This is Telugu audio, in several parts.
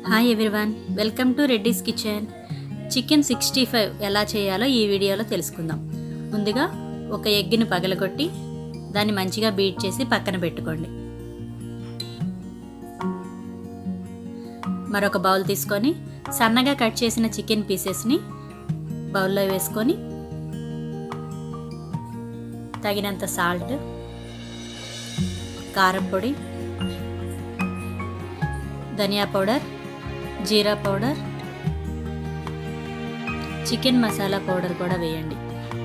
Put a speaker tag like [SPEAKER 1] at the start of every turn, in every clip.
[SPEAKER 1] hi everyone welcome to Reddy's kitchen chicken sixty five ఎలా చేయాలో ఈ వీడియోలో తెలుసుకుందాం ముందుగా ఒక ఎగ్గిని పగలగొట్టి దాన్ని మంచిగా బీట్ చేసి పక్కన పెట్టుకోండి మరొక బౌల్ తీసుకొని సన్నగా కట్ చేసిన చికెన్ పీసెస్ని బౌల్లో వేసుకొని తగినంత సాల్ట్ కారం పొడి ధనియా పౌడర్ జీరా పౌడర్ చికెన్ మసాలా పౌడర్ కూడా వేయండి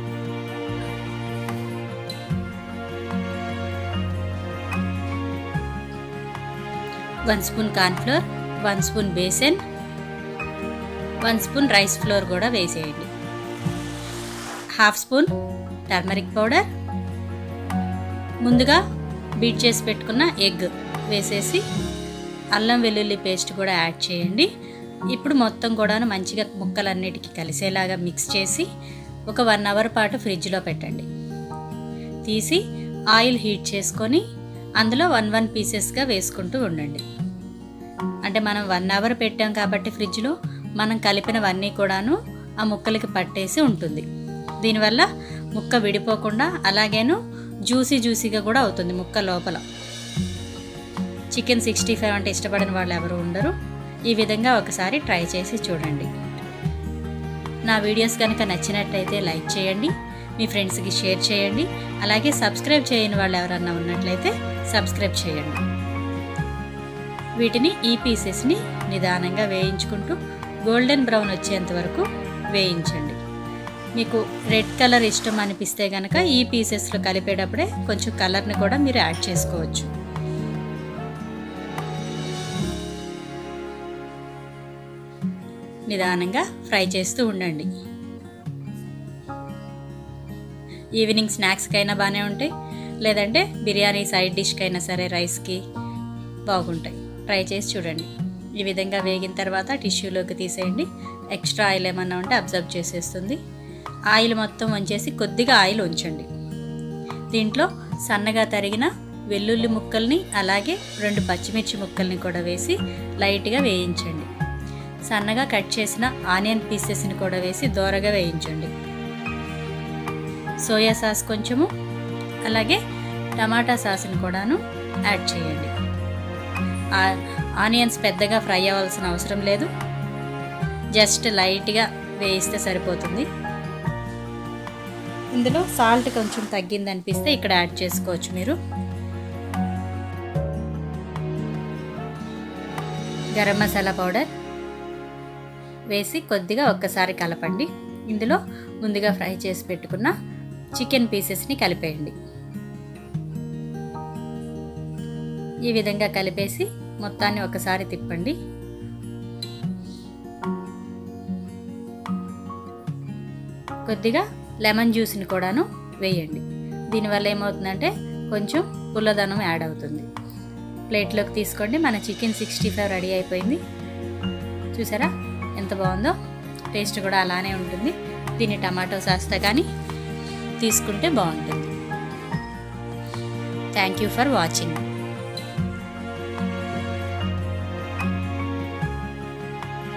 [SPEAKER 1] one spoon cornflour one spoon besan one spoon rice flour కూడా వేసేయండి హాఫ్ స్పూన్ టర్మరిక్ పౌడర్ ముందుగా బీట్ చేసి పెట్టుకున్న ఎగ్ వేసేసి అల్లం వెల్లుల్లి పేస్ట్ కూడా యాడ్ చేయండి ఇప్పుడు మొత్తం కూడా మంచిగా ముక్కలన్నిటికీ కలిసేలాగా మిక్స్ చేసి ఒక వన్ అవర్ పాటు ఫ్రిడ్జ్లో పెట్టండి తీసి ఆయిల్ హీట్ చేసుకొని అందులో వన్ వన్ పీసెస్గా వేసుకుంటూ ఉండండి అంటే మనం వన్ అవర్ పెట్టాం కాబట్టి ఫ్రిడ్జ్లో మనం కలిపినవన్నీ కూడాను ఆ ముక్కలకి పట్టేసి ఉంటుంది దీనివల్ల ముక్క విడిపోకుండా అలాగేను జ్యూసీ జ్యూసీగా కూడా అవుతుంది ముక్క లోపల చికెన్ సిక్స్టీ ఫైవ్ అంటే ఇష్టపడిన వాళ్ళు ఎవరు ఉండరు ఈ విధంగా ఒకసారి ట్రై చేసి చూడండి నా వీడియోస్ కనుక నచ్చినట్టయితే లైక్ చేయండి మీ ఫ్రెండ్స్కి షేర్ చేయండి అలాగే సబ్స్క్రైబ్ చేయని వాళ్ళు ఎవరన్నా ఉన్నట్లయితే సబ్స్క్రైబ్ చేయండి వీటిని ఈ పీసెస్ని నిదానంగా వేయించుకుంటూ గోల్డెన్ బ్రౌన్ వచ్చేంత వరకు వేయించండి మీకు రెడ్ కలర్ ఇష్టం అనిపిస్తే కనుక ఈ పీసెస్లో కలిపేటప్పుడే కొంచెం కలర్ని కూడా మీరు యాడ్ చేసుకోవచ్చు నిదానంగా ఫ్రై చేస్తూ ఉండండి ఈవినింగ్ స్నాక్స్కైనా బాగానే ఉంటాయి లేదంటే బిర్యానీ సైడ్ డిష్కైనా సరే రైస్కి బాగుంటాయి ట్రై చేసి చూడండి ఈ విధంగా వేగిన తర్వాత టిష్యూలోకి తీసేయండి ఎక్స్ట్రా ఆయిల్ ఏమన్నా ఉంటే అబ్జర్వ్ చేసేస్తుంది ఆయిల్ మొత్తం వంచేసి కొద్దిగా ఆయిల్ ఉంచండి దీంట్లో సన్నగా తరిగిన వెల్లుల్లి ముక్కల్ని అలాగే రెండు పచ్చిమిర్చి ముక్కల్ని కూడా వేసి లైట్గా వేయించండి సన్నగా కట్ చేసిన ఆనియన్ పీసెస్ని కూడా వేసి దోరగా వేయించండి సోయా సాస్ కొంచెము అలాగే టమాటా సాస్ని కూడాను యాడ్ చేయండి ఆనియన్స్ పెద్దగా ఫ్రై అవ్వాల్సిన అవసరం లేదు జస్ట్ లైట్గా వేయిస్తే సరిపోతుంది ఇందులో సాల్ట్ కొంచెం తగ్గింది అనిపిస్తే ఇక్కడ యాడ్ చేసుకోవచ్చు మీరు గరం మసాలా పౌడర్ వేసి కొద్దిగా ఒక్కసారి కలపండి ఇందులో ముందుగా ఫ్రై చేసి పెట్టుకున్న చికెన్ పీసెస్ని కలిపేయండి ఈ విధంగా కలిపేసి మొత్తాన్ని ఒకసారి తిప్పండి కొద్దిగా లెమన్ జ్యూస్ని కూడాను వేయండి దీనివల్ల ఏమవుతుందంటే కొంచెం పుల్లదనం యాడ్ అవుతుంది ప్లేట్లోకి తీసుకోండి మన చికెన్ సిక్స్టీ ఫైవ్ రెడీ అయిపోయింది చూసారా ఎంత బాగుందో టేస్ట్ కూడా అలానే ఉంటుంది దీన్ని టమాటో సాస్తో కానీ తీసుకుంటే బాగుంటుంది థ్యాంక్ యూ ఫర్ వాచింగ్